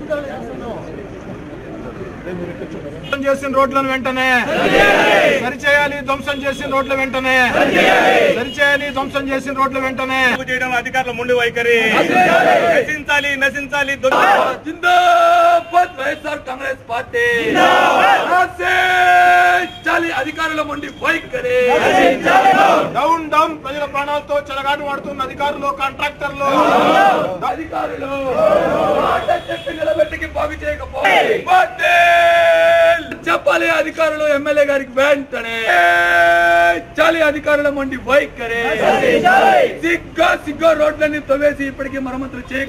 ధ్వంసం చేసిన రోడ్లను వెంటనే సరిచేయాలి ధ్వంసం చేసిన రోడ్ల వెంటనే సరిచేయాలి ధ్వంసం చేసిన రోడ్ల వెంటనే చేయడం అధికారుల ముందు వైఖరి నశించాలి నశించాలి జిందాబాద్ వైఎస్ఆర్ కాంగ్రెస్ పార్టీ చాలి అధికారుల ముందు వైఖరి డౌన్ డౌన్ ప్రజల ప్రాణాలతో చెలగాటు వాడుతున్న అధికారులు కాంట్రాక్టర్లు అధికారులు మాట చెప్పి నిలబెట్టికి బాగు చేయకపోతే చెప్పాలి అధికారులు ఎమ్మెల్యే గారికి వెంటనే చాలి అధికారుల మండి వైఖరి సిగ్గా సిగ్గా రోడ్లన్నీ తవ్వేసి ఇప్పటికీ మరమ్మతులు చేయ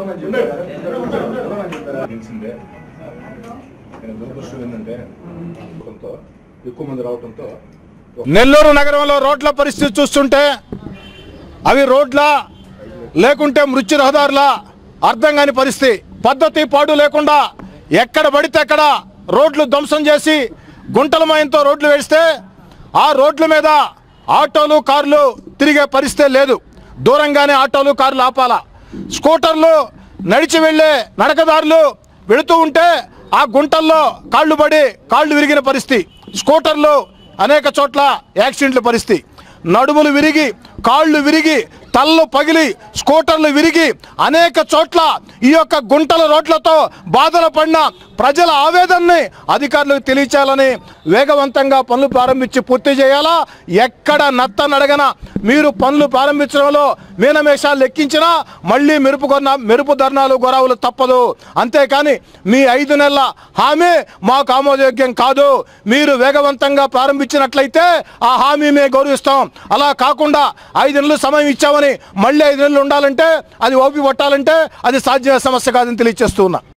తెలిసిందే కానీ దురదృష్టం ఏంటంటే కొంత ఎక్కువ మంది రావడంతో నెల్లూరు నగరంలో రోడ్ల పరిస్థితి చూస్తుంటే అవి రోడ్ల లేకుంటే మృత్యు రహదారుల అర్థం కాని పరిస్థితి పద్ధతి పాడు లేకుండా ఎక్కడ పడితే అక్కడ రోడ్లు ధ్వంసం చేసి గుంటలమయంతో రోడ్లు వేస్తే ఆ రోడ్ల మీద ఆటోలు కార్లు తిరిగే పరిస్థితే లేదు దూరంగానే ఆటోలు కార్లు ఆపాలా స్కూటర్లు నడిచి వెళ్ళే నడకదారులు వెళుతూ ఉంటే ఆ గుంటల్లో కాళ్ళు పడి కాళ్ళు విరిగిన పరిస్థితి స్కూటర్లు అనేక చోట్ల యాక్సిడెంట్ల పరిస్థితి నడుములు విరిగి కాళ్ళు విరిగి తలలు పగిలి స్కూటర్లు విరిగి అనేక చోట్ల ఈ యొక్క గుంటల రోడ్లతో బాధలు పడిన ప్రజల ఆవేదనని అధికారులకు తెలియచేయాలని వేగవంతంగా పనులు ప్రారంభించి పూర్తి చేయాలా ఎక్కడ నత్త నడగన మీరు పనులు ప్రారంభించడంలో మీనమేషాలు లెక్కించినా మళ్ళీ మెరుపు కొన్న మెరుపు ధర్నాలు గొరవలు తప్పదు అంతేకాని మీ ఐదు నెలల హామీ మాకు ఆమోదయోగ్యం కాదు మీరు వేగవంతంగా ప్రారంభించినట్లయితే ఆ హామీ మేము గౌరవిస్తాం అలా కాకుండా ఐదు నెలలు సమయం ఇచ్చామని మళ్ళీ ఐదు నెలలు ఉండాలంటే అది ఓపి పట్టాలంటే అది సాధ్యమైన సమస్య కాదని తెలియజేస్తూ ఉన్నా